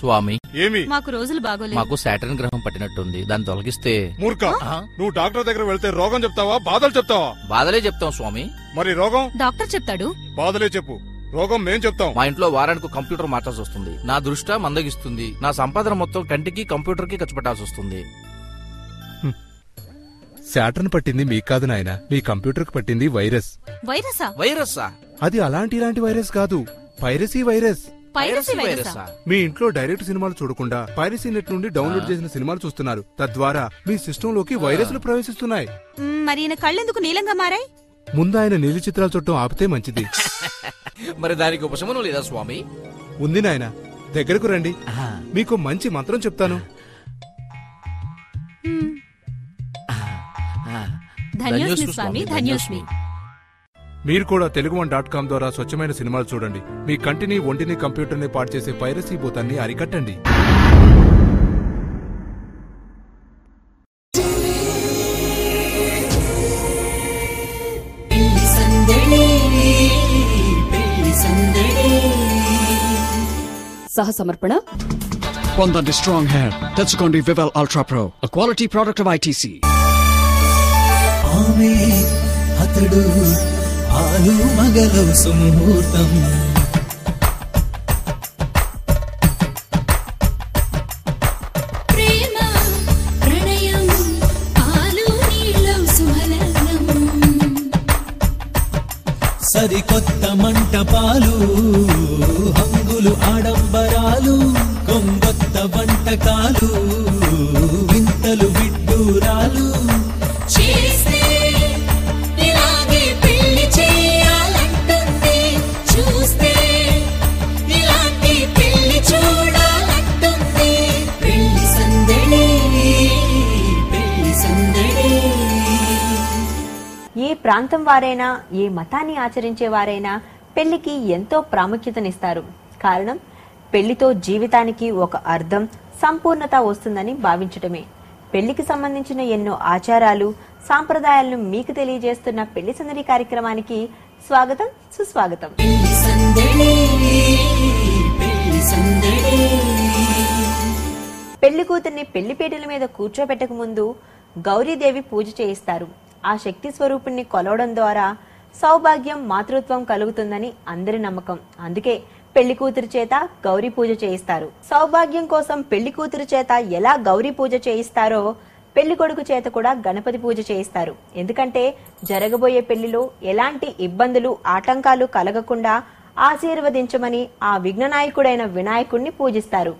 స్వామి ఏమి మాకు రోజులు బాగోలేదు మాకు సాటర్న్ గ్రహం పట్టినట్టుంది దాన్ని తొలగిస్తే మూర్ఖ ఆ? నువ్వు డాక్టర్ దగ్గర వెళ్తే రోగం చెప్తావా బాధలు చెప్తావా బాధలే చెప్తాం స్వామి మరి రోగం డాక్టర్ చెప్తాడు బాధలే చెప్పు రోగం మేం చెప్తాం మా ఇంట్లో వారానికి ఒక కంప్యూటర్ మార్చాల్సి వస్తుంది నా దృష్ట మందగిస్తుంది నా సంపాదన మొత్తం కంటికి కంప్యూటర్ కి ఖర్చు పెట్టాల్సి వస్తుంది శాటర్న్ పట్టింది మీకు కాదు నాయన మీ కంప్యూటర్కి పట్టింది వైరస్ వైరసా వైరస్సా అది అలాంటి ఇలాంటి వైరస్ కాదు పైరసీ వైరస్ పైరసీ వైరసా మీ ఇంట్లో డైరెక్ట్ సినిమాలు చూడకుండా పైరసీ నెట్ నుండి డౌన్లోడ్ చేసిన సినిమాలు చూస్తున్నారు తద్వారా మీ సిస్టంలోకి వైరస్లు ప్రవేశిస్తున్నాయి మ్, మరి ఈయన కళ్ళెందుకు నీలంగా మారాయి ముందు ఆయన నీలి చిత్రాలు చుట్టం ఆపితే మంచిది మరి దానికి ఉపశమనం లేదా స్వామి ఉంది నాయన దగ్గరకు రండి ఆహా. మీకు మంచి మంత్రం చెప్తాను మ్, ఆ. ధన్యోస్మి స్వామి ధన్యోస్మి మీరు కూడా తెలుగు వన్ డాట్ కామ్ ద్వారా స్వచ్ఛమైన సినిమాలు చూడండి మీ కంటిని ఒంటిని కంప్యూటర్ని పాడు చేసే పైరసీ భూతాన్ని అరికట్టండి పెళ్లి సందడి పెళ్లి సందడి సహ సమర్పణ పొందండి స్ట్రాంగ్ హెయిర్ తెచ్చుకోండి Vivel ultra pro a quality product of ITC. ఆమె అతడు ఆలు మగలు సుముహూర్తం ప్రేమ ప్రణయం పాలు నీళ్ళం సుమలనం సరికొత్త మంటపాలు హంగులు ఆడంబరాలు కొంగొత్త వంటకాలు వింతలు విడ్డూరాలు చేస్తే ఇలాగే పెళ్లి చేయాలంటుంది చూస్తే ఇలాంటి పెళ్లి చూడాలంటుంది పెళ్లి సందడి పెళ్లి సందడి ఏ ప్రాంతం వారైనా ఏ మతాన్ని ఆచరించే వారైనా పెళ్లికి ఎంతో ప్రాముఖ్యతనిస్తారు కారణం పెళ్లితో జీవితానికి ఒక అర్థం సంపూర్ణత వస్తుందని భావించటమే పెళ్లికి సంబంధించిన ఎన్నో ఆచారాలు సాంప్రదాయాలను మీకు తెలియజేస్తున్న పెళ్లి సందడి కార్యక్రమానికి స్వాగతం సుస్వాగతం పెళ్లి సందడి పెళ్లి సందడి పెళ్లి కూతుర్ని పెళ్లిపీటల మీద కూర్చోబెట్టక ముందు గౌరీదేవి పూజ చేయిస్తారు ఆ శక్తి స్వరూపుణ్ణి కొలవడం ద్వారా సౌభాగ్యం మాతృత్వం కలుగుతుందని అందరి నమ్మకం అందుకే పెళ్లి కూతురు చేత గౌరీ పూజ చేయిస్తారు సౌభాగ్యం కోసం పెళ్లి కూతురు చేత ఎలా గౌరీ పూజ చేయిస్తారో పెళ్లి కొడుకు చేత కూడా గణపతి పూజ చేయిస్తారు ఎందుకంటే జరగబోయే పెళ్లిలో ఎలాంటి ఇబ్బందులు ఆటంకాలు కలగకుండా ఆశీర్వదించమని ఆ విఘ్ననాయకుడైన వినాయకుడిని పూజిస్తారు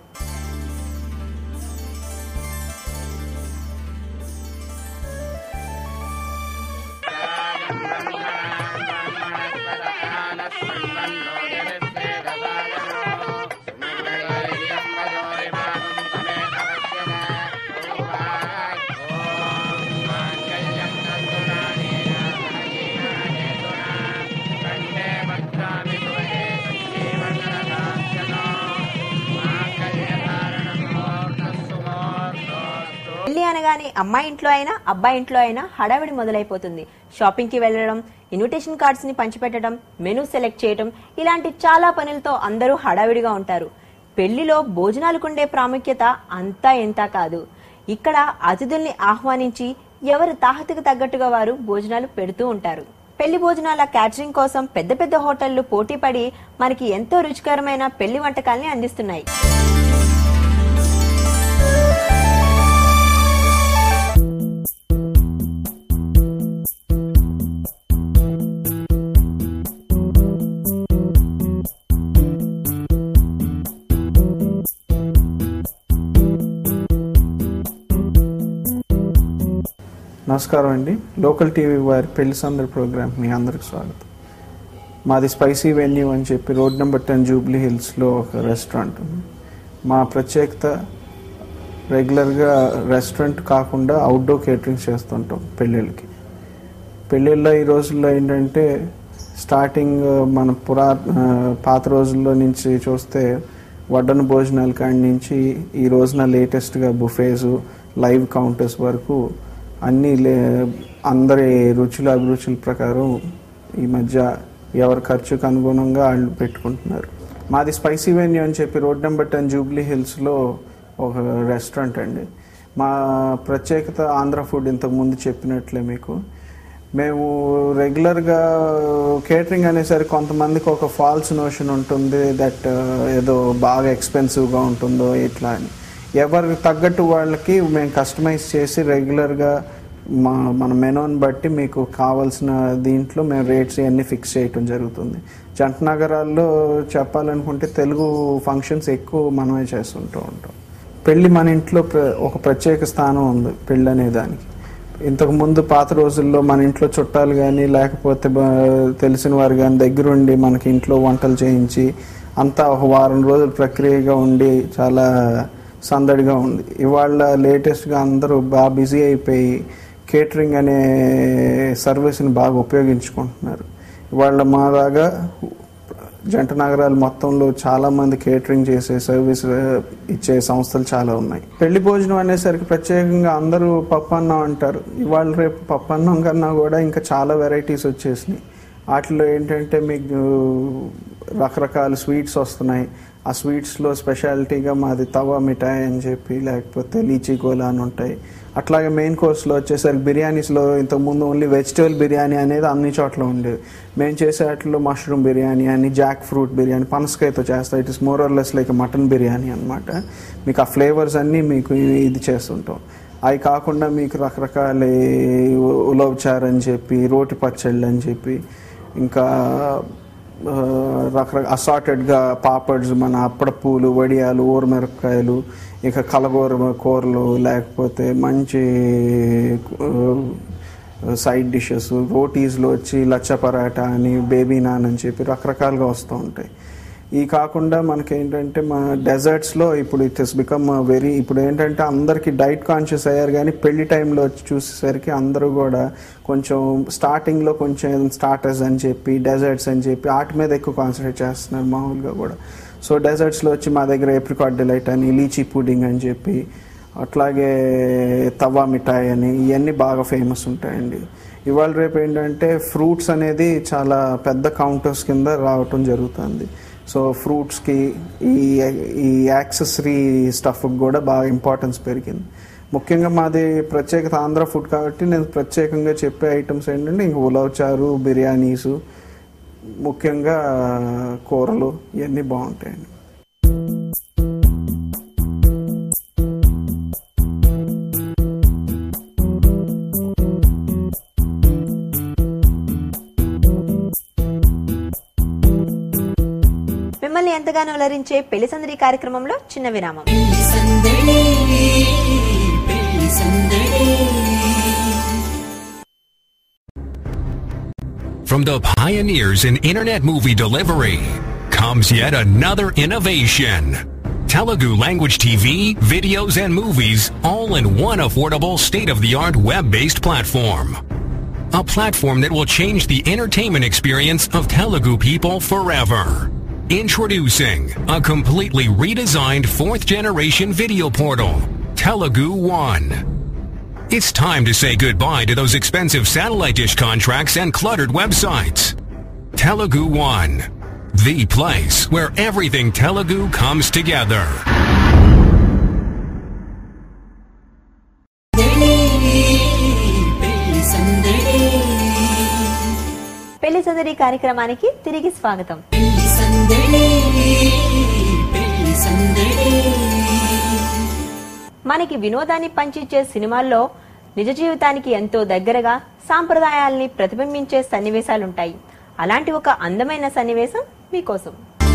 పెళ్లి అనగానే అమ్మాయి ఇంట్లో అయినా అబ్బాయి ఇంట్లో అయినా హడావిడి మొదలైపోతుంది షాపింగ్ కి వెళ్ళడం ఇన్విటేషన్ కార్డ్స్ ని పంచిపెట్టడం మెనూ సెలెక్ట్ చేయడం ఇలాంటి చాలా పనులతో అందరూ హడావిడిగా ఉంటారు పెళ్లిలో భోజనాలకుండే ప్రాముఖ్యత అంతా ఎంతా కాదు ఇక్కడ అతిథుల్ని ఆహ్వానించి ఎవరి తాహతకు తగ్గట్టుగా వారు భోజనాలు పెడుతూ ఉంటారు పెళ్లి భోజనాల క్యాటరింగ్ కోసం పెద్ద పెద్ద హోటళ్లు పోటీపడి మనకి ఎంతో రుచికరమైన పెళ్లి వంటకాల్ని అందిస్తున్నాయి నమస్కారం అండి లోకల్ టీవీ వారి పెళ్లి సందడి ప్రోగ్రామ్ మీ అందరికి స్వాగతం మాది స్పైసీ వెన్యూ అని చెప్పి రోడ్ నెంబర్ టెన్ జూబ్లీ హిల్స్లో ఒక రెస్టారెంట్ ఉంది మా ప్రత్యేకత రెగ్యులర్గా రెస్టారెంట్ కాకుండా అవుట్డోర్ కేటరింగ్ చేస్తుంటాం పెళ్ళిళ్ళకి పెళ్ళిళ్ళలో ఈ రోజుల్లో ఏంటంటే స్టార్టింగ్ మన పురా ఆ, పాత రోజుల్లో నుంచి చూస్తే వడ్డన భోజనాల కాడి నుంచి ఈ రోజున లేటెస్ట్గా బుఫేసు లైవ్ కౌంటర్స్ వరకు అన్ని లే అందరి రుచుల అభిరుచుల ప్రకారం ఈ మధ్య ఎవరి ఖర్చుకు అనుగుణంగా వాళ్ళు పెట్టుకుంటున్నారు మాది స్పైసీ వెన్యూ అని చెప్పి రోడ్ నెంబర్ టెన్ జూబ్లీ హిల్స్లో ఒక రెస్టారెంట్ అండి మా ప్రత్యేకత ఆంధ్ర ఫుడ్ ఇంతకు ముందు చెప్పినట్లే మీకు మేము రెగ్యులర్గా కేటరింగ్ అనేసరికి కొంతమందికి ఒక ఫాల్స్ నోషన్ ఉంటుంది దట్ ఏదో బాగా ఎక్స్పెన్సివ్గా ఉంటుందో ఇట్లా అని ఎవరికి తగ్గట్టు వాళ్ళకి మేము కస్టమైజ్ చేసి రెగ్యులర్గా మా మన మెనూని బట్టి మీకు కావాల్సిన దీంట్లో మేము రేట్స్ ఇవన్నీ ఫిక్స్ చేయటం జరుగుతుంది జంట నగరాల్లో చెప్పాలనుకుంటే తెలుగు ఫంక్షన్స్ ఎక్కువ మనమే చేస్తుంటూ ఉంటాం పెళ్ళి మన ఇంట్లో ప్ర- ఒక ప్రత్యేక స్థానం ఉంది పెళ్ళి అనే దానికి ఇంతకు ముందు పాత రోజుల్లో మన ఇంట్లో చుట్టాలు కానీ లేకపోతే బ- తెలిసిన వారు కానీ దగ్గరుండి మనకి ఇంట్లో వంటలు చేయించి అంతా ఒక వారం రోజుల ప్రక్రియగా ఉండి చాలా సందడిగా ఉంది ఇవాళ లేటెస్ట్గా అందరూ బాగా బిజీ అయిపోయి కేటరింగ్ అనే సర్వీస్ని బాగా ఉపయోగించుకుంటున్నారు ఇవాళ మాలాగా జంట నగరాలు మొత్తంలో చాలా మంది కేటరింగ్ చేసే సర్వీస్ ఆ, ఇచ్చే సంస్థలు చాలా ఉన్నాయి పెళ్లి భోజనం అనేసరికి ప్రత్యేకంగా అందరూ పప్పు అన్నం అంటారు ఇవాళ రేపు పప్పు అన్నం కన్నా కూడా ఇంకా చాలా వెరైటీస్ వచ్చేసినాయి వాటిలో ఏంటంటే మీకు రకరకాల స్వీట్స్ వస్తున్నాయి ఆ స్వీట్స్లో స్పెషాలిటీగా మాది తవా మిఠాయి అని చెప్పి లేకపోతే లీచీ గోలా అని ఉంటాయి అట్లాగే మెయిన్ కోర్స్లో వచ్చేసరికి బిర్యానీస్లో ఇంతకుముందు ఓన్లీ వెజిటేబుల్ బిర్యానీ అనేది అన్ని చోట్ల ఉండేది మేము చేసే వాటిలో మష్రూమ్ బిర్యానీ అని జాక్ ఫ్రూట్ బిర్యానీ పనసకాయతో చేస్తాం it is more or less like mutton biryani అనమాట మీకు ఆ ఫ్లేవర్స్ అన్నీ మీకు ఇది చేస్తుంటాం అవి కాకుండా మీకు రకరకాల ఉలవచారు అని చెప్పి రోటి పచ్చళ్ళు అని చెప్పి ఇంకా ఆ, రకరకాల అసార్టెడ్గా పాపడ్స్ మన అప్పడపూలు వడియాలు ఊరమిరపకాయలు ఇక కలగూర కూరలు లేకపోతే మంచి ఆ, సైడ్ డిషెస్ రోటీస్లో వచ్చి లచ్చ పరాటా అని బేబీ నాన్ అని చెప్పి రకరకాలుగా వస్తూ ఉంటాయి ఈ కాకుండా మనకేంటంటే మన డెజర్ట్స్లో ఇప్పుడు ఇట్ ఇస్ బికమ్ వెరీ ఇప్పుడు ఏంటంటే అందరికీ డైట్ కాన్షియస్ అయ్యారు కానీ పెళ్లి టైంలో వచ్చి చూసేసరికి అందరూ కూడా కొంచెం స్టార్టింగ్లో కొంచెం స్టార్టర్స్ అని చెప్పి డెజర్ట్స్ అని చెప్పి వాటి మీద ఎక్కువ కాన్సన్ట్రేట్ చేస్తున్నారు మామూలుగా కూడా సో డెజర్ట్స్లో వచ్చి మా దగ్గర ఏప్రికాట్ డిలైట్ అని లీచీ పుడింగ్ అని చెప్పి అట్లాగే తవా మిఠాయి అని ఇవన్నీ బాగా ఫేమస్ ఉంటాయండి ఇవాళ రేపు ఏంటంటే ఫ్రూట్స్ అనేది చాలా పెద్ద కౌంటర్స్ కింద రావటం జరుగుతుంది సో ఫ్రూట్స్కి ఈ ఈ యాక్సెసరీ స్టఫ్కి కూడా బాగా ఇంపార్టెన్స్ పెరిగింది ముఖ్యంగా మాది ప్రత్యేకత ఆంధ్ర ఫుడ్ కాబట్టి నేను ప్రత్యేకంగా చెప్పే ఐటమ్స్ ఏంటంటే ఇంక ఉలవచారు బిర్యానీసు ముఖ్యంగా కూరలు ఇవన్నీ బాగుంటాయండి మిమ్మల్ని ఎంతగానో అలరించే పెళ్లి సందడి కార్యక్రమంలో చిన్న విరామం పెళ్లి సందడి పెళ్లి సందడి From the pioneers in internet movie delivery comes yet another innovation. Telugu language TV, videos, and movies all in one affordable state-of-the-art web-based platform. A platform that will change the entertainment experience of Telugu people forever. Introducing a completely redesigned fourth generation video portal, Telugu One. It's time to say goodbye to those expensive satellite dish contracts and cluttered websites. Telugu One, the place where everything Telugu comes together. పెళ్లి సందడి పెళ్లి సందడి కార్యక్రమానికి తిరిగి స్వాగతం పెళ్లి సందడి పెళ్లి సందడి మనకి వినోదాన్ని పంచిచ్చే సినిమాల్లో నిజ జీవితానికి ఎంతో దగ్గరగా సాంప్రదాయాల్ని ప్రతిబింబించే సన్నివేశాలుంటాయి అలాంటి ఒక అందమైన సన్నివేశం మీకోసం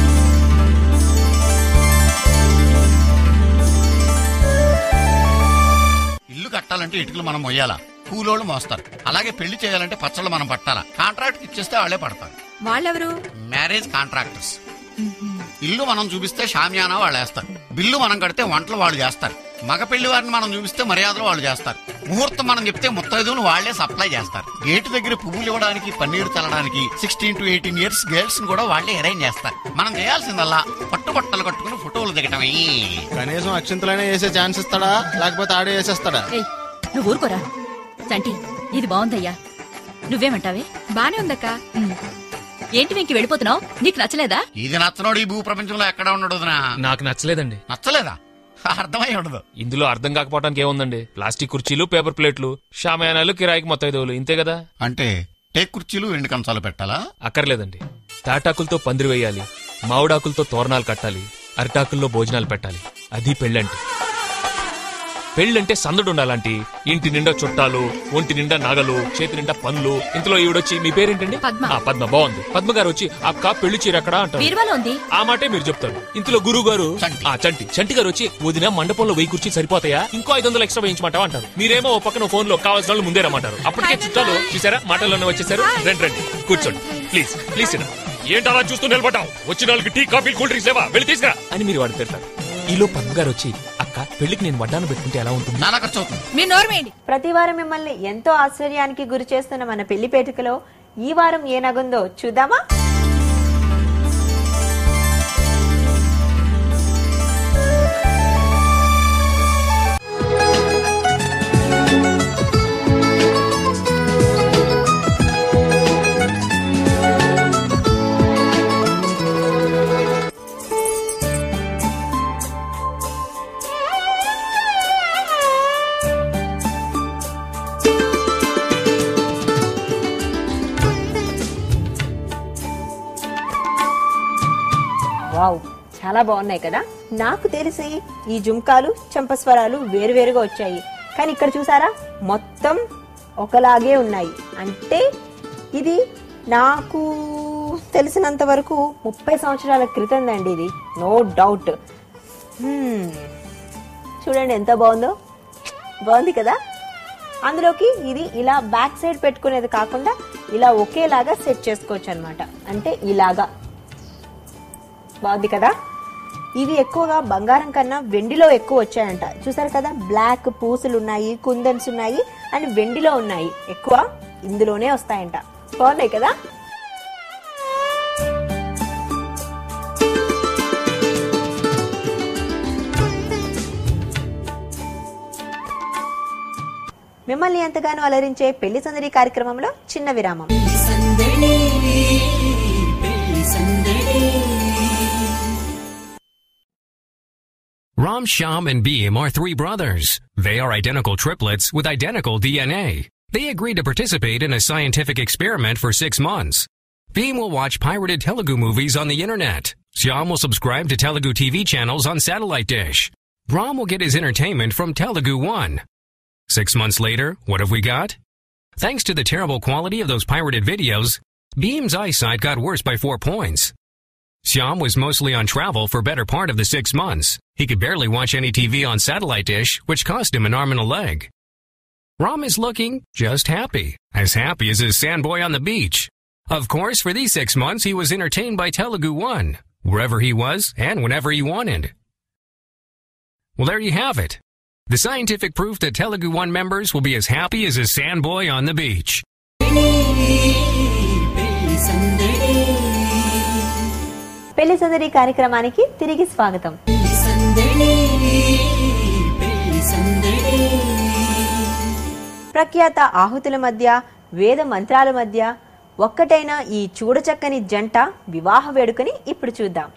ఇల్లు కట్టాలంటే ఇటుకలు మనం మొయ్యాలా కూలోళ్ళు మోస్తారు అలాగే పెళ్లి చేయాలంటే పచ్చళ్ళు మనం పట్టాలా కాంట్రాక్ట్ ఇచ్చేస్తే వాళ్ళే పడతారు వాళ్ళెవరు మ్యారేజ్ కాంట్రాక్టర్స్ ఇల్లు మనం చూపిస్తే షామియానా వాళ్ళు వేస్తారు బిల్లు మనం కడితే వంటలు వాళ్ళు చేస్తారు మగ పెళ్లి వారిని మనం చూపిస్తే మర్యాదలు వాళ్ళు చేస్తారు ముహూర్తం మనం చెప్తే ముత్తైదువులు వాళ్లే సప్లై చేస్తారు గేటు దగ్గర పువ్వులు ఇవ్వడానికి పన్నీరు చల్లడానికి sixteen to eighteen years girls కూడా వాళ్లే అరేంజ్ చేస్తారు మనం చేయాల్సిందల్లా పట్టుబట్టలు కట్టుకుని ఫోటోలు దిగటమే కనీసం అక్షంతలైనా వేసే ఛాన్స్ ఇస్తాడా లేకపోతే ఆడే వేసేస్తాడా ఏయ్ నువ్వు ఊరుకోరా చంటి ఇది బాగుందయ్యా నువ్వేమంటావే బానే ఉందక్క ఏంటి వెంకి వెళ్ళిపోతున్నావు నీకు నచ్చలేదా ఇది నచ్చనోడు ఈ భూ ప్రపంచంలో ఎక్కడ ఉండడు వదినా నాకు నచ్చలేదండి నచ్చలేదా అర్థమై ఉండదు ఇందులో అర్థం కాకపోవడానికి ఏముందండి ప్లాస్టిక్ కుర్చీలు పేపర్ ప్లేట్లు షామయానాలు కిరాయికి మొత్తం ఐదు ఇంతే కదా అంటే టేక్ కుర్చీలు ఎండు కంచాలు పెట్టాలా అక్కర్లేదండి తాటాకులతో పందిరి వేయాలి మామిడాకులతో తోరణాలు కట్టాలి అరిటాకుల్లో భోజనాలు పెట్టాలి అది పెళ్ళంటే పెళ్ళంటే సందడు ఉండాలంటి ఇంటి నిండా చుట్టాలు ఒంటి నిండా నగలు చేతి నిండా పనులు ఇంతలో ఈవిడొచ్చి మీ పేరేంటండి పద్మ. ఆ, పద్మ బాగుంది పద్మ గారు వచ్చి అక్క పెళ్లి చీర ఎక్కడా అంటారు బీరువాలో ఉంది ఆ మాటే మీరు చెప్తారు ఇంతలో గురువు గారు ఆ చంటి చంటి గారు వచ్చి వదిన మండపంలో వెయ్యి కుర్చీ సరిపోతాయా ఇంకో ఐదు వందలు ఎక్స్ట్రా వేయించమంటావా అంటారు మీరేమో ఓ పక్కన ఫోన్ లో కావాల్సిన వాళ్ళు ముందే రమ్మంటారు అప్పటికే చుట్టాలు చూసారా మాటల్లోనే వచ్చేసారు రండి రండి కూర్చోండి ప్లీజ్ ప్లీజ్ సినా ఏంటి అలా చూస్తూ నిలబడ్డావు వచ్చిన వాళ్ళకి టీ కాఫీ కూల్ డ్రింక్స్ లేవా వెళ్ళి తీసుకురా అని మీరు వాడు తిడతారు ఈలో పద్మ గారు వచ్చి అక్క పెళ్లికి నేను వడ్డాను పెట్టుకుంటే ఎలా ఉంటుంది నానా ఖర్చు అవుతుంది మీరు నోర్మేయండి ప్రతి వారం మిమ్మల్ని ఎంతో ఆశ్చర్యానికి గురి చేస్తున్న మన పెళ్లి పేటికలో ఈ వారం ఏ నగుందో చూద్దామా వావ్ చాలా బాగున్నాయి కదా నాకు తెలిసి ఈ జుంకాలు చంపస్వరాలు వేరువేరుగా వచ్చాయి కానీ ఇక్కడ చూసారా మొత్తం ఒకలాగే ఉన్నాయి అంటే ఇది నాకు తెలిసినంత వరకు ముప్పై సంవత్సరాల క్రితం అండి ఇది నో డౌట్ చూడండి ఎంత బాగుందో బాగుంది కదా అందులోకి ఇది ఇలా బ్యాక్ సైడ్ పెట్టుకునేది కాకుండా ఇలా ఒకేలాగా సెట్ చేసుకోవచ్చు అనమాట అంటే ఇలాగా బాగుంది కదా ఇవి ఎక్కువగా బంగారం కన్నా వెండిలో ఎక్కువ వచ్చాయంట చూసారు కదా బ్లాక్ పూసలు ఉన్నాయి కుందన్స్ ఉన్నాయి అండ్ వెండిలో ఉన్నాయి ఎక్కువ ఇందులోనే వస్తాయంట బాగున్నాయి కదా మిమ్మల్ని ఎంతగానో అలరించే పెళ్లి సందడి కార్యక్రమంలో చిన్న విరామం సందడి పెళ్లి సందడి Ram, Sham, and Beam are three brothers. They are identical triplets with identical DNA. They agreed to participate in a scientific experiment for six months. Beam will watch pirated Telugu movies on the internet. Sham will subscribe to Telugu TV channels on satellite dish. Ram will get his entertainment from Telugu One. Six months later, what have we got? Thanks to the terrible quality of those pirated videos, Beam's eyesight got worse by four points. Shyam was mostly on travel for better part of the six months. He could barely watch any TV on satellite dish, which cost him an arm and a leg. Ram is looking just happy, as happy as his sandboy on the beach. Of course, for these six months, he was entertained by Telugu One, wherever he was and whenever he wanted. Well, there you have it. The scientific proof that Telugu One members will be as happy as a sandboy on the beach. పెళ్లి సందడి పెళ్లి సందడి కార్యక్రమానికి తిరిగి స్వాగతం సందడి పెళ్లి సందడి ప్రఖ్యాత ఆహుతుల మధ్య వేద మంత్రాల మధ్య ఒక్కటైన ఈ చూడచక్కని జంట వివాహ వేడుకని ఇప్పుడు చూద్దాం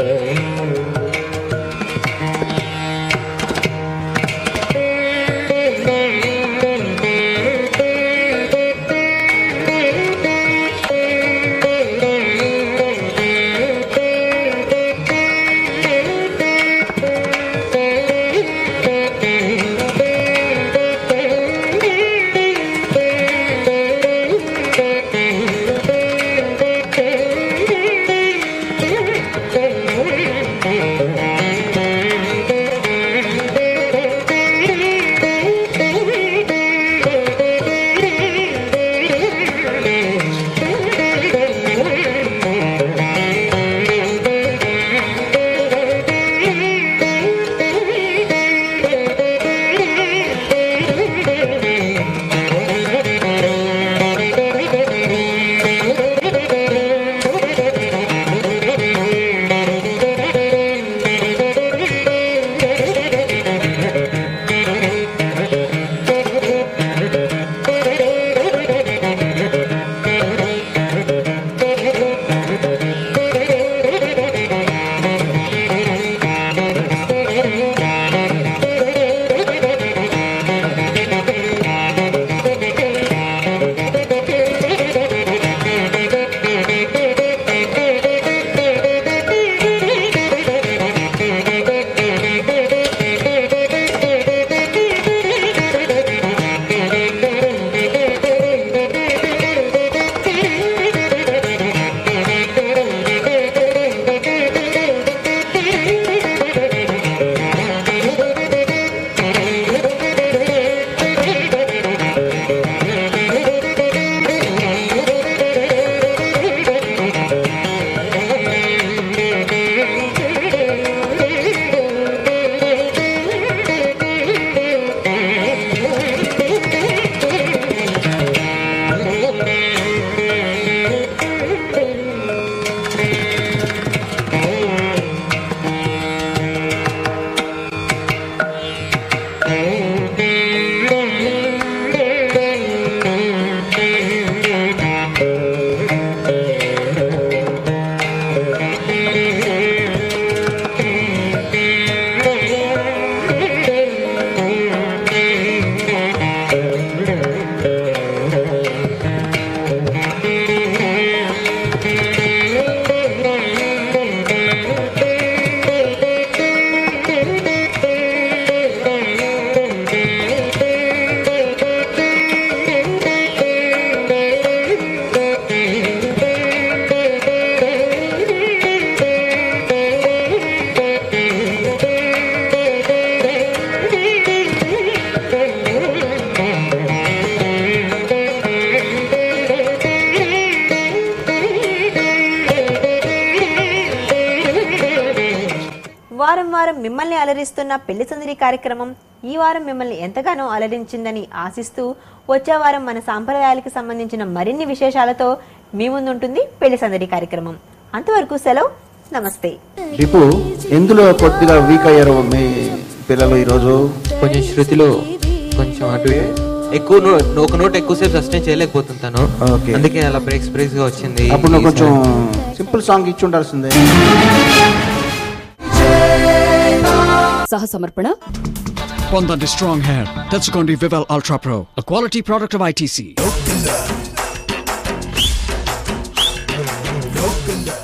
వారం వారం మిమ్మల్ని అలరిస్తున్న పెళ్లి సందడి కార్యక్రమం ఈ వారం మిమ్మల్ని ఎంతగానో అలరించిందని ఆశిస్తూ వచ్చే వారం మన సాంప్రదాయాలకు సంబంధించిన మరిన్ని విశేషాలతో మీ ముందుంటుంది పెళ్లి సందడి కార్యక్రమం అంతవరకు సెలవు నమస్తే రిపు ఎందులో కొద్దిగా వీక్ అయ్యారు మీ పిల్లలు ఈరోజు కొంచెం శృతిలో కొంచెం అటు ఇటు. ఎక్కువ నో- ఒక నోట్ ఎక్కువసేపు సస్టైన్ చేయలేకపోతుంటాను ఓకే. అందుకే అలా బ్రేక్స్ బ్రేక్స్ గా వచ్చింది అప్పుడు నువ్వు కొంచెం ఈసారి. సింపుల్ సాంగ్ ఇచ్చి ఉండాల్సిందే సహ సమర్పణ Fondant is strong hair. That's Gondi Vival Ultra Pro, a quality product of ITC.